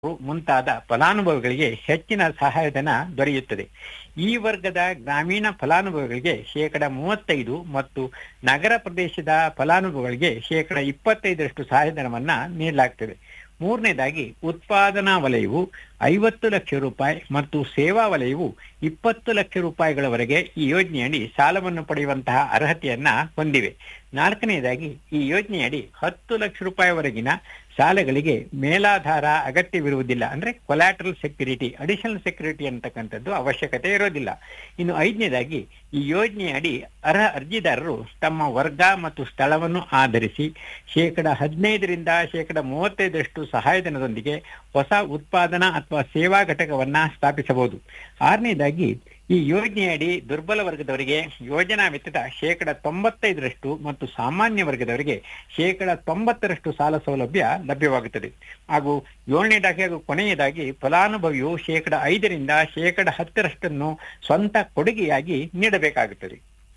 ಮುಂತಾದ ಫಲಾನುಭವಿಗಳಿಗೆ ಹೆಚ್ಚಿನ ಸಹಾಯಧನ ದೊರೆಯುತ್ತದೆ ಈ ವರ್ಗದ ಗ್ರಾಮೀಣ ಫಲಾನುಭವಿಗಳಿಗೆ ಶೇಕಡ ಮೂವತ್ತೈದು ಮತ್ತು ನಗರ ಪ್ರದೇಶದ ಫಲಾನುಭವಿಗಳಿಗೆ ಶೇಕಡ ಇಪ್ಪತ್ತೈದರಷ್ಟು ಸಹಾಯಧನವನ್ನ ನೀಡಲಾಗ್ತದೆ ಮೂರನೇದಾಗಿ ಉತ್ಪಾದನಾ ವಲಯವು ಐವತ್ತು ಲಕ್ಷ ರೂಪಾಯಿ ಮತ್ತು ಸೇವಾ ವಲಯವು ಇಪ್ಪತ್ತು ಲಕ್ಷ ರೂಪಾಯಿಗಳವರೆಗೆ ಈ ಯೋಜನೆಯಡಿ ಸಾಲವನ್ನು ಪಡೆಯುವಂತಹ ಅರ್ಹತೆಯನ್ನ ಹೊಂದಿವೆ ನಾಲ್ಕನೆಯದಾಗಿ ಈ ಯೋಜನೆಯಡಿ ಹತ್ತು ಲಕ್ಷ ರೂಪಾಯಿವರೆಗಿನ ಸಾಲಗಳಿಗೆ ಮೇಲಾಧಾರ ಅಗತ್ಯವಿರುವುದಿಲ್ಲ ಅಂದ್ರೆ ಕೊಲ್ಯಾಟ್ರಲ್ ಸೆಕ್ಯೂರಿಟಿ ಅಡಿಷನಲ್ ಸೆಕ್ಯೂರಿಟಿ ಅಂತಕ್ಕಂಥದ್ದು ಅವಶ್ಯಕತೆ ಇರೋದಿಲ್ಲ ಇನ್ನು ಐದನೇದಾಗಿ ಈ ಯೋಜನೆಯಡಿ ಅರ್ಹ ಅರ್ಜಿದಾರರು ತಮ್ಮ ವರ್ಗ ಮತ್ತು ಸ್ಥಳವನ್ನು ಆಧರಿಸಿ ಶೇಕಡ ಹದಿನೈದರಿಂದ ಶೇಕಡ ಮೂವತ್ತೈದರಷ್ಟು ಸಹಾಯಧನದೊಂದಿಗೆ ಹೊಸ ಉತ್ಪಾದನಾ ಅಥವಾ ಸೇವಾ ಘಟಕವನ್ನ ಸ್ಥಾಪಿಸಬಹುದು ಆರನೇದಾಗಿ ಈ ಯೋಜನೆಯಡಿ ದುರ್ಬಲ ವರ್ಗದವರಿಗೆ ಯೋಜನಾ ವೆಚ್ಚದ ಶೇಕಡ ತೊಂಬತ್ತೈದರಷ್ಟು ಮತ್ತು ಸಾಮಾನ್ಯ ವರ್ಗದವರಿಗೆ ಶೇಕಡ ತೊಂಬತ್ತರಷ್ಟು ಸಾಲ ಸೌಲಭ್ಯ ಲಭ್ಯವಾಗುತ್ತದೆ ಹಾಗೂ ಏಳನೇದಾಗಿ ಹಾಗೂ ಕೊನೆಯದಾಗಿ ಫಲಾನುಭವಿಯು ಶೇಕಡ ಐದರಿಂದ ಶೇಕಡ ಹತ್ತರಷ್ಟನ್ನು ಸ್ವಂತ ಕೊಡುಗೆಯಾಗಿ ನೀಡಬೇಕಾಗುತ್ತದೆ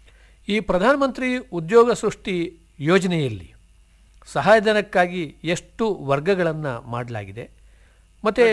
ಈ ಪ್ರಧಾನಮಂತ್ರಿ ಉದ್ಯೋಗ ಸೃಷ್ಟಿ ಯೋಜನೆಯಲ್ಲಿ ಸಹಾಯಧನಕ್ಕಾಗಿ ಎಷ್ಟು ವರ್ಗಗಳನ್ನು ಮಾಡಲಾಗಿದೆ ಮತ್ತು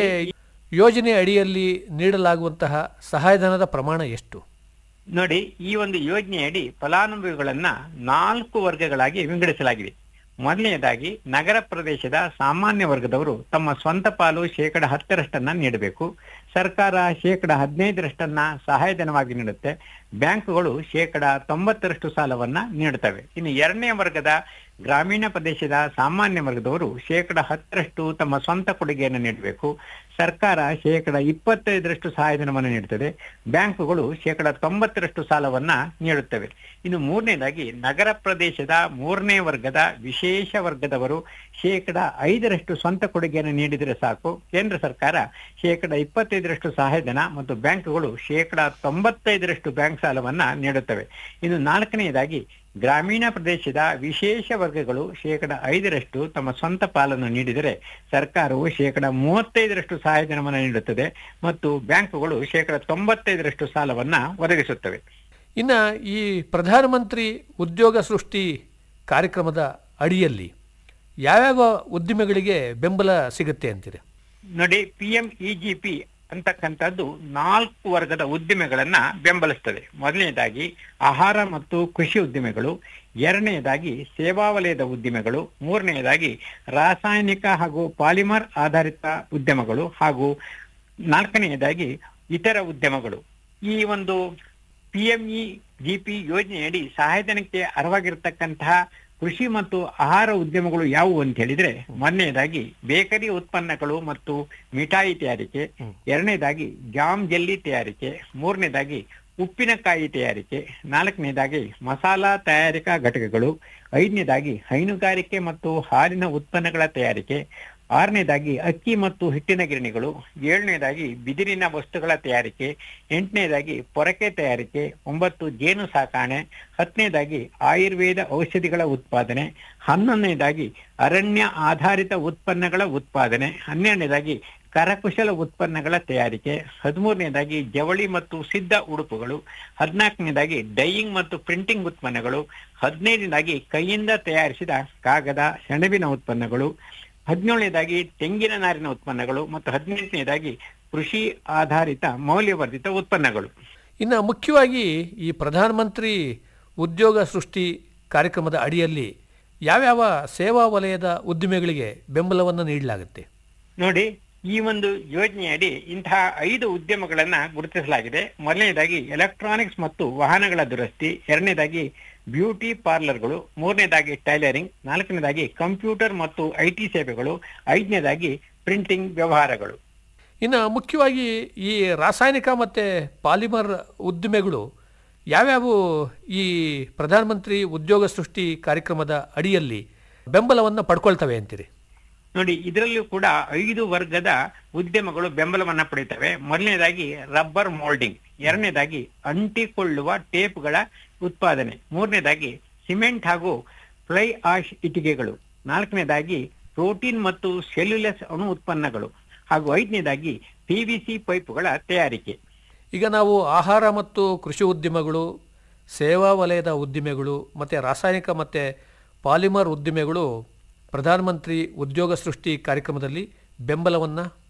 ಯೋಜನೆ ಅಡಿಯಲ್ಲಿ ನೀಡಲಾಗುವಂತಹ ಸಹಾಯಧನದ ಪ್ರಮಾಣ ಎಷ್ಟು ನೋಡಿ ಈ ಒಂದು ಯೋಜನೆಯಡಿ ಫಲಾನುಭವಿಗಳನ್ನ ನಾಲ್ಕು ವರ್ಗಗಳಾಗಿ ವಿಂಗಡಿಸಲಾಗಿದೆ ಮೊದಲನೆಯದಾಗಿ ನಗರ ಪ್ರದೇಶದ ಸಾಮಾನ್ಯ ವರ್ಗದವರು ತಮ್ಮ ಸ್ವಂತ ಪಾಲು ಶೇಕಡ ಹತ್ತರಷ್ಟನ್ನ ನೀಡಬೇಕು ಸರ್ಕಾರ ಶೇಕಡ ಹದಿನೈದರಷ್ಟನ್ನ ಸಹಾಯಧನವಾಗಿ ನೀಡುತ್ತೆ ಬ್ಯಾಂಕುಗಳು ಶೇಕಡ ತೊಂಬತ್ತರಷ್ಟು ಸಾಲವನ್ನ ನೀಡುತ್ತವೆ ಇನ್ನು ಎರಡನೇ ವರ್ಗದ ಗ್ರಾಮೀಣ ಪ್ರದೇಶದ ಸಾಮಾನ್ಯ ವರ್ಗದವರು ಶೇಕಡ ಹತ್ತರಷ್ಟು ತಮ್ಮ ಸ್ವಂತ ಕೊಡುಗೆಯನ್ನು ನೀಡಬೇಕು ಸರ್ಕಾರ ಶೇಕಡ ಇಪ್ಪತ್ತೈದರಷ್ಟು ಸಹಾಯಧನವನ್ನು ನೀಡುತ್ತದೆ ಬ್ಯಾಂಕುಗಳು ಶೇಕಡ ತೊಂಬತ್ತರಷ್ಟು ಸಾಲವನ್ನ ನೀಡುತ್ತವೆ ಇನ್ನು ಮೂರನೇದಾಗಿ ನಗರ ಪ್ರದೇಶದ ಮೂರನೇ ವರ್ಗದ ವಿಶೇಷ ವರ್ಗದವರು ಶೇಕಡ ಐದರಷ್ಟು ಸ್ವಂತ ಕೊಡುಗೆಯನ್ನು ನೀಡಿದರೆ ಸಾಕು ಕೇಂದ್ರ ಸರ್ಕಾರ ಶೇಕಡ ಇಪ್ಪತ್ತೈದರಷ್ಟು ಸಹಾಯಧನ ಮತ್ತು ಬ್ಯಾಂಕುಗಳು ಶೇಕಡ ತೊಂಬತ್ತೈದರಷ್ಟು ಬ್ಯಾಂಕ್ ಸಾಲವನ್ನ ನೀಡುತ್ತವೆ ಇನ್ನು ನಾಲ್ಕನೆಯದಾಗಿ ಗ್ರಾಮೀಣ ಪ್ರದೇಶದ ವಿಶೇಷ ವರ್ಗಗಳು ಶೇಕಡ ಐದರಷ್ಟು ತಮ್ಮ ಸ್ವಂತ ಪಾಲನ್ನು ನೀಡಿದರೆ ಸರ್ಕಾರವು ಶೇಕಡ ಮೂವತ್ತೈದರಷ್ಟು ಸಹಾಯಧನವನ್ನು ನೀಡುತ್ತದೆ ಮತ್ತು ಬ್ಯಾಂಕುಗಳು ಶೇಕಡ ತೊಂಬತ್ತೈದರಷ್ಟು ಸಾಲವನ್ನ ಒದಗಿಸುತ್ತವೆ ಇನ್ನು ಈ ಪ್ರಧಾನಮಂತ್ರಿ ಉದ್ಯೋಗ ಸೃಷ್ಟಿ ಕಾರ್ಯಕ್ರಮದ ಅಡಿಯಲ್ಲಿ ಯಾವ್ಯಾವ ಉದ್ದಿಮೆಗಳಿಗೆ ಬೆಂಬಲ ಸಿಗುತ್ತೆ ಅಂತೀರಿ ನೋಡಿ ಪಿ ಎಂ ಇ ಅಂತಕ್ಕಂಥದ್ದು ನಾಲ್ಕು ವರ್ಗದ ಉದ್ದಿಮೆಗಳನ್ನ ಬೆಂಬಲಿಸ್ತದೆ ಮೊದಲನೇದಾಗಿ ಆಹಾರ ಮತ್ತು ಕೃಷಿ ಉದ್ದಿಮೆಗಳು ಎರಡನೆಯದಾಗಿ ಸೇವಾ ವಲಯದ ಉದ್ದಿಮೆಗಳು ಮೂರನೆಯದಾಗಿ ರಾಸಾಯನಿಕ ಹಾಗೂ ಪಾಲಿಮರ್ ಆಧಾರಿತ ಉದ್ಯಮಗಳು ಹಾಗೂ ನಾಲ್ಕನೆಯದಾಗಿ ಇತರ ಉದ್ಯಮಗಳು ಈ ಒಂದು P M E G P ಯೋಜನೆಯಡಿ ಸಹಾಯಧನಕ್ಕೆ ಅರ್ಹವಾಗಿರ್ತಕ್ಕಂತಹ ಕೃಷಿ ಮತ್ತು ಆಹಾರ ಉದ್ಯಮಗಳು ಯಾವುವು ಅಂತ ಹೇಳಿದ್ರೆ ಮೊದಲನೇದಾಗಿ ಬೇಕರಿ ಉತ್ಪನ್ನಗಳು ಮತ್ತು ಮಿಠಾಯಿ ತಯಾರಿಕೆ ಎರಡನೇದಾಗಿ ಜಾಮ್ ಜೆಲ್ಲಿ ತಯಾರಿಕೆ ಮೂರನೇದಾಗಿ ಉಪ್ಪಿನಕಾಯಿ ತಯಾರಿಕೆ ನಾಲ್ಕನೇದಾಗಿ ಮಸಾಲಾ ತಯಾರಿಕಾ ಘಟಕಗಳು ಐದನೇದಾಗಿ ಹೈನುಗಾರಿಕೆ ಮತ್ತು ಹಾಲಿನ ಉತ್ಪನ್ನಗಳ ತಯಾರಿಕೆ ಆರನೇದಾಗಿ ಅಕ್ಕಿ ಮತ್ತು ಹಿಟ್ಟಿನ ಗಿರಣಿಗಳು ಏಳನೇದಾಗಿ ಬಿದಿರಿನ ವಸ್ತುಗಳ ತಯಾರಿಕೆ ಎಂಟನೇದಾಗಿ ಪೊರಕೆ ತಯಾರಿಕೆ ಒಂಬತ್ತು ಜೇನು ಸಾಕಾಣೆ ಹತ್ತನೇದಾಗಿ ಆಯುರ್ವೇದ ಔಷಧಿಗಳ ಉತ್ಪಾದನೆ ಹನ್ನೊಂದನೇದಾಗಿ ಅರಣ್ಯ ಆಧಾರಿತ ಉತ್ಪನ್ನಗಳ ಉತ್ಪಾದನೆ ಹನ್ನೆರಡನೇದಾಗಿ ಕರಕುಶಲ ಉತ್ಪನ್ನಗಳ ತಯಾರಿಕೆ ಹದಿಮೂರನೇದಾಗಿ ಜವಳಿ ಮತ್ತು ಸಿದ್ಧ ಉಡುಪುಗಳು ಹದಿನಾಲ್ಕನೇದಾಗಿ ಡೈಯಿಂಗ್ ಮತ್ತು ಪ್ರಿಂಟಿಂಗ್ ಉತ್ಪನ್ನಗಳು ಹದಿನೈದನೇದಾಗಿ ಕೈಯಿಂದ ತಯಾರಿಸಿದ ಕಾಗದ ಸೆಣಬಿನ ಉತ್ಪನ್ನಗಳು ಹದಿನೇಳನೇದಾಗಿ ತೆಂಗಿನ ನಾರಿನ ಉತ್ಪನ್ನಗಳು ಮತ್ತು ಹದಿನೆಂಟನೇದಾಗಿ ಕೃಷಿ ಆಧಾರಿತ ಮೌಲ್ಯವರ್ಧಿತ ಉತ್ಪನ್ನಗಳು ಇನ್ನು ಮುಖ್ಯವಾಗಿ ಈ ಪ್ರಧಾನಮಂತ್ರಿ ಉದ್ಯೋಗ ಸೃಷ್ಟಿ ಕಾರ್ಯಕ್ರಮದ ಅಡಿಯಲ್ಲಿ ಯಾವ್ಯಾವ ಸೇವಾ ವಲಯದ ಉದ್ದಿಮೆಗಳಿಗೆ ಬೆಂಬಲವನ್ನು ನೀಡಲಾಗುತ್ತೆ ನೋಡಿ ಈ ಒಂದು ಯೋಜನೆಯಡಿ ಇಂತಹ ಐದು ಉದ್ಯಮಗಳನ್ನ ಗುರುತಿಸಲಾಗಿದೆ ಮೊದಲನೇದಾಗಿ ಎಲೆಕ್ಟ್ರಾನಿಕ್ಸ್ ಮತ್ತು ವಾಹನಗಳ ದುರಸ್ತಿ ಎರಡನೇದಾಗಿ ಬ್ಯೂಟಿ ಪಾರ್ಲರ್ಗಳು ಮೂರನೇದಾಗಿ ಟೈಲರಿಂಗ್ ನಾಲ್ಕನೇದಾಗಿ ಕಂಪ್ಯೂಟರ್ ಮತ್ತು ಐಟಿ ಸೇವೆಗಳು ಐದನೇದಾಗಿ ಪ್ರಿಂಟಿಂಗ್ ವ್ಯವಹಾರಗಳು ಇನ್ನು ಮುಖ್ಯವಾಗಿ ಈ ರಾಸಾಯನಿಕ ಮತ್ತು ಪಾಲಿಮರ್ ಉದ್ದಿಮೆಗಳು ಯಾವ್ಯಾವು ಈ ಪ್ರಧಾನಮಂತ್ರಿ ಉದ್ಯೋಗ ಸೃಷ್ಟಿ ಕಾರ್ಯಕ್ರಮದ ಅಡಿಯಲ್ಲಿ ಬೆಂಬಲವನ್ನು ಪಡ್ಕೊಳ್ತವೆ ಅಂತೀರಿ ನೋಡಿ ಇದರಲ್ಲೂ ಕೂಡ ಐದು ವರ್ಗದ ಉದ್ಯಮಗಳು ಬೆಂಬಲವನ್ನ ಪಡೆಯುತ್ತವೆ ಮೊದಲನೇದಾಗಿ ರಬ್ಬರ್ ಮೋಲ್ಡಿಂಗ್ ಎರಡನೇದಾಗಿ ಅಂಟಿಕೊಳ್ಳುವ ಟೇಪ್ಗಳ ಉತ್ಪಾದನೆ ಮೂರನೇದಾಗಿ ಸಿಮೆಂಟ್ ಹಾಗೂ ಫ್ಲೈ ಆಶ್ ಇಟ್ಟಿಗೆಗಳು ನಾಲ್ಕನೇದಾಗಿ ಪ್ರೋಟೀನ್ ಮತ್ತು ಸೆಲ್ಯುಲಸ್ ಅಣು ಉತ್ಪನ್ನಗಳು ಹಾಗೂ ಐದನೇದಾಗಿ ಪಿವಿಸಿ ಪೈಪುಗಳ ತಯಾರಿಕೆ ಈಗ ನಾವು ಆಹಾರ ಮತ್ತು ಕೃಷಿ ಉದ್ಯಮಗಳು ಸೇವಾ ವಲಯದ ಉದ್ದಿಮೆಗಳು ಮತ್ತು ರಾಸಾಯನಿಕ ಮತ್ತು ಪಾಲಿಮರ್ ಉದ್ದಿಮೆಗಳು ಪ್ರಧಾನಮಂತ್ರಿ ಉದ್ಯೋಗ ಸೃಷ್ಟಿ ಕಾರ್ಯಕ್ರಮದಲ್ಲಿ ಬೆಂಬಲವನ್ನು